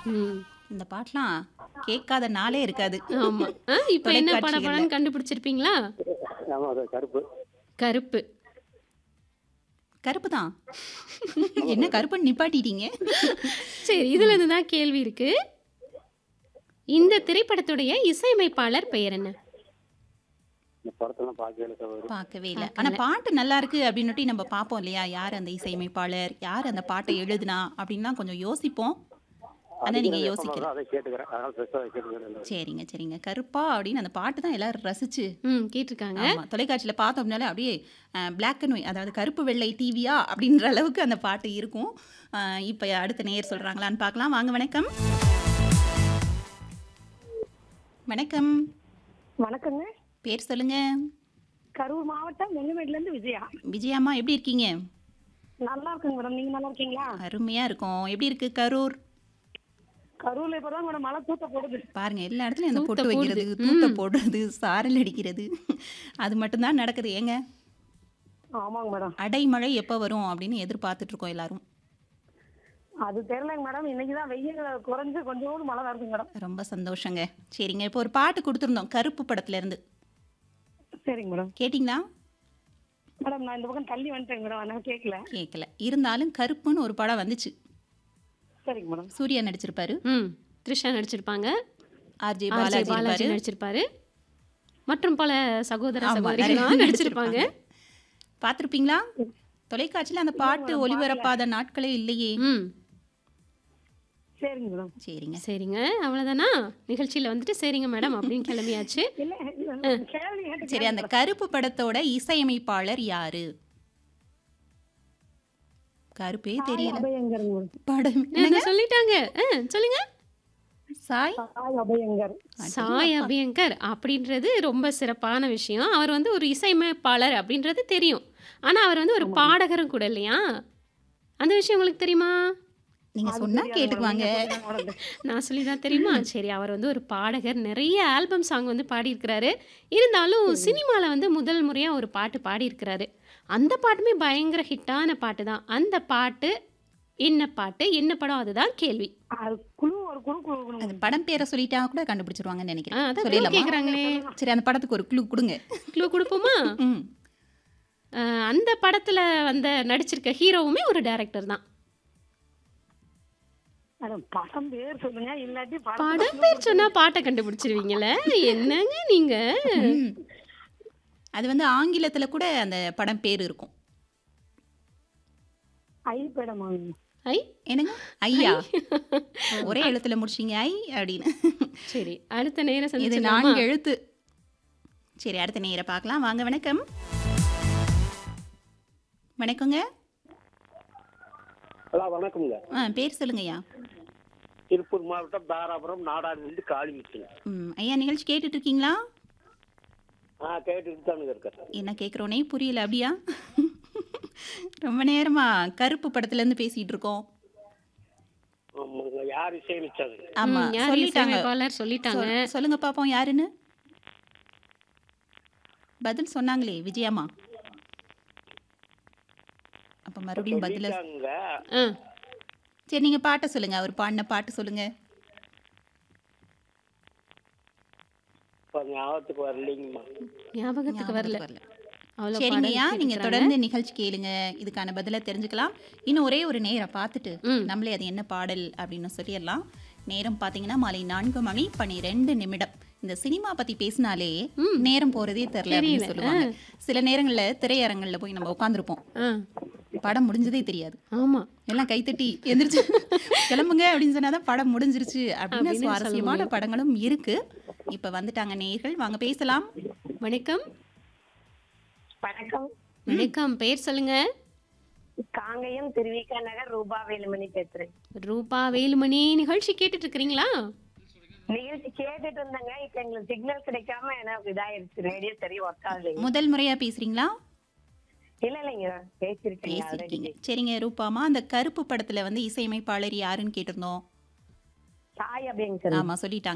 ம் இந்த பாட்டெலாம் கேட்காத நாளே இருக்காது ஆமா ஆ இப்போ என்ன பட தொலைக்காட்சிகள்ல. படம்னு கண்டுபிடிச்சிருப்பீங்களா ஆமா அது கருப்பு கருப்பு கருப்பு தான் என்ன கருப்புன்னு நிப்பாட்டிட்டீங்க சரி இதுல இருந்து தான் கேள்வி இருக்கு இந்த திரைப்படத்துடைய இசையமைப்பாளர் பெயர் என்ன இந்த படத்தெல்லாம் பார்க்கவே சகோதரி பார்க்கவே இல்லை ஆனால் பாட்டு நல்லா இருக்கு அப்படின்னுட்டு நம்ம பார்ப்போம் இல்லையா யார் அந்த இசையமைப்பாளர் யார் அந்த பாட்டை எழுதுனா அப்படின்லாம் கொஞ்சம் யோசிப்போம் ஆனால் நீங்கள் யோசிக்கல அதை கேட்டுக்கிறேன் அதனால பெருசாக கேட்டுக்கிறேன் சரிங்க சரிங்க கருப்பா அப்படின்னு அந்த பாட்டு தான் எல்லாரும் ரசிச்சு ம் கேட்டிருக்காங்க ஆமா தொலைக்காட்சியில் பார்த்தோம்னாலே அப்படியே பிளாக் அண்ட் ஒயிட் அதாவது கருப்பு வெள்ளை டிவியா அப்படின்ற அளவுக்கு அந்த பாட்டு இருக்கும் இப்போ அடுத்த நேயர் சொல்கிறாங்களான்னு பார்க்கலாம் வாங்க வணக்கம் வணக்கம் வணக்கங்க பேர் சொல்லுங்க கரூர் மாவட்டம் வெங்கமேட்ல இருந்து விஜயா விஜயாம்மா எப்படி இருக்கீங்க நல்லா இருக்குங்க மேடம் நீங்க நல்லா இருக்கீங்களா அருமையா இருக்கும் எப்படி இருக்கு கரூர் கரூர்ல இப்பதான் மேடம் மழை தூத்த போடுது பாருங்க எல்லா இடத்துலயும் இந்த தூத்த பொட்டு வைக்கிறது போடுது. தூத்த ம். போடுறது சாரல் அடிக்கிறது அது மட்டும்தான் நடக்குது ஏங்க ஆமாங்க மேடம் அடைமழை எப்போ வரும் அப்படின்னு எதிர்பார்த்துட்டு இருக்கோம் எல்லாரும் அது தெரியலங்க மேடம் இன்னைக்குதான் வெயில் குறைஞ்சு கொஞ்சோண்டு மழை வருதுங்க மேடம் ரொம்ப சந்தோஷங்க சரிங்க இப்போ ஒரு பாட்டு கொடுத்துருந்தோம் கருப்பு படத்துல இருந்து சரிங்க மேடம் கேட்டிங்களா மேடம் நான் இந்த பக்கம் தள்ளி வந்துட்டேங்க மேடம் அதனால கேட்கல கேட்கல இருந்தாலும் கருப்புன்னு ஒரு படம் வந்துச்சு சரிங்க மேடம் சூர்யா நடிச்சிருப்பாரு ம் த்ரிஷா நடிச்சிருப்பாங்க ஆர்ஜே ஆர்ஜே பாலாஜி பாலாஜி இருப்பாரு நடிச்சிருப்பாரு மற்றும் பல சகோதர ஆமா, நிறைய சகோதரிகளும் நடிச்சிருப்பாங்க பார்த்துருப்பீங்களா தொலைக்காட்சியில் அந்த பாட்டு ஒளிபரப்பாத நாட்களே இல்லையே ம் சரிங்க மேடம் சரிங்க சரிங்க அவ்வளோதானா நிகழ்ச்சியில் வந்துட்டு சரிங்க மேடம் அப்படின்னு கிளம்பியாச்சு இல்ல இல்ல, கேள்வி கேட்டு சரி அந்த கருப்பு படத்தோட இசையமைப்பாளர் யாரு கருப்பே தெரியல அபயங்கருங்க மேடம் படம் என்ன சொல்லிட்டாங்க ஆ, சொல்லுங்க சாய் சாய் அபயங்கர் சாய் அபியங்கர் அப்படின்றது ரொம்ப சிறப்பான விஷயம் அவர் வந்து ஒரு இசையமைப்பாளர் அப்படின்றது தெரியும் ஆனால் அவர் வந்து ஒரு பாடகரும் கூட இல்லையா அந்த விஷயம் உங்களுக்கு தெரியுமா நீங்க சொன்னா கேட்டுக்குவாங்க நான் சொல்லி தான் தெரியுமா சரி அவர் வந்து ஒரு பாடகர் நிறைய ஆல்பம் சாங் வந்து பாடியிருக்கிறாரு இருந்தாலும் சினிமாவில் வந்து முதல் முறையாக ஒரு பாட்டு பாடியிருக்கிறாரு அந்த பாட்டுமே பயங்கர ஹிட்டான பாட்டு தான் அந்த பாட்டு என்ன பாட்டு என்ன படம் அதுதான் கேள்வி அது குழு ஒரு குழு குழு அந்த படம் பேரை சொல்லிட்டா கூட கண்டுபிடிச்சிருவாங்கன்னு ஆ, நினைக்கிறேன் அதான் சொல்லிடலாமா கேட்குறாங்களே சரி அந்த படத்துக்கு ஒரு க்ளூ கொடுங்க க்ளூ கொடுப்போமா ம் அஹ், அந்த படத்தில் வந்த நடிச்சிருக்க ஹீரோவுமே ஒரு டைரக்டர் தான் மேடம் படம் பேர் சொல்லுங்க இல்லாட்டி படம் பேர் சொன்னா பாட்டை கண்டுபிடிச்சிருவீங்கள என்னங்க நீங்க ம். அது வந்து ஆங்கிலத்துல கூட அந்த படம் பேர் இருக்கும் ஐ படம் ஐ என்னங்க ஐயா ஒரே எழுத்துல முடிச்சிங்க ஐ அப்படின்னு சரி அடுத்த நேரம் இது சந்திச்சிடலாமா நான்கு எழுத்து சரி அடுத்த நேர பார்க்கலாம் வாங்க வணக்கம் வணக்கங்க ஹலோ வணக்கம்ங்க ஆ பேர் சொல்லுங்கய்யா திருப்பூர் மாவட்டம் தாராபுரம் நாடாடிலிருந்து காளிமுத்துங்க ம் ஐயா நிகழ்ச்சி கேட்டுட்டு இருக்கீங்களா ஆ கேட்டுட்டு தானுங்க இருக்கேன் என்ன கேட்குறோனே புரியல அப்படியா ரொம்ப நேரமா கருப்பு படத்துல இருந்து பேசிட்டு இருக்கோம் ஆமாங்க யார் இசையமைச்சாங்க ஆமா ம், யார் சொல்லிட்டாங்க இசையமைப்பாளர் சொல்லிட்டாங்க சொல்- சொல்லுங்க பாப்போம் யாருன்னு பதில் சொன்னாங்களே விஜயம்மா அப்ப மறுபடியும் பதில சொல்லிட்டாங்க ஆ, சரி நீங்க பாட்டை சொல்லுங்க அவர் பாடின பாட்டு சொல்லுங்க இப்போ ஞாபகத்துக்கு வரலைங்கம்மா ஞாபகத்துக்கு வரல வரல அவ்வளோ சரிங்கய்யா பாடல் நீங்க கேட்டிருக்கிறாங்க. தொடர்ந்து நிகழ்ச்சி கேளுங்க இதுக்கான பதிலை தெரிஞ்சுக்கலாம் இன்னும் ஒரே ஒரு நேரம் பார்த்துட்டு ம். நம்மளே அது என்ன பாடல் அப்படின்னு சொல்லிடலாம் நேரம் பார்த்தீங்கன்னா மாலை நான்கு மணி பன்னிரெண்டு நிமிடம் இந்த சினிமா பத்தி பேசினாலே நேரம் போறதே தெரியல அப்படின்னு சொல்லுவாங்க சில நேரங்கள்ல திரையரங்கள்ல போய் நம்ம உட்காந்துருப்போம் ஆ படம் முடிஞ்சதே தெரியாது ஆமா எல்லாம் கைத்தட்டி எந்திரிச்சு கிளம்புங்க அப்படின்னு சொன்னாதான் படம் முடிஞ்சிருச்சு அப்படின்னு அப்படின்னு சுவாரஸ்யமான படங்களும் இருக்கு இப்ப வந்துட்டாங்க நேயர்கள் வாங்க பேசலாம் வணக்கம் வணக்கம் வணக்கம் பெயர் சொல்லுங்க காங்கயம் திருவிக்கா நகர் ரூபா வேலுமணி பேசுறேன் ரூபா வேலுமணி நிகழ்ச்சி கேட்டுட்டு இருக்கிறீங்களா நிகழ்ச்சி கேட்டுட்டு இருந்தாங்க இப்ப எங்களுக்கு சிக்னல் கிடைக்காம எனக்கு இதாயிருச்சு ரேடியோ சரி ஒர்க் ஆகுதுங்க முதல் முறையா பேசுறீங்களா இல்ல இல்லைங்க பேசிருக்கீங்க already. பேசிருக்கீங்க சரிங்க ரூபாமா அந்த கருப்பு படத்துல வந்து இசையமைப்பாளர் யாருன்னு கேட்டிருந்தோம் சாய் அப்படிங்க சார் ஆமா சொல்லிட்டாங்க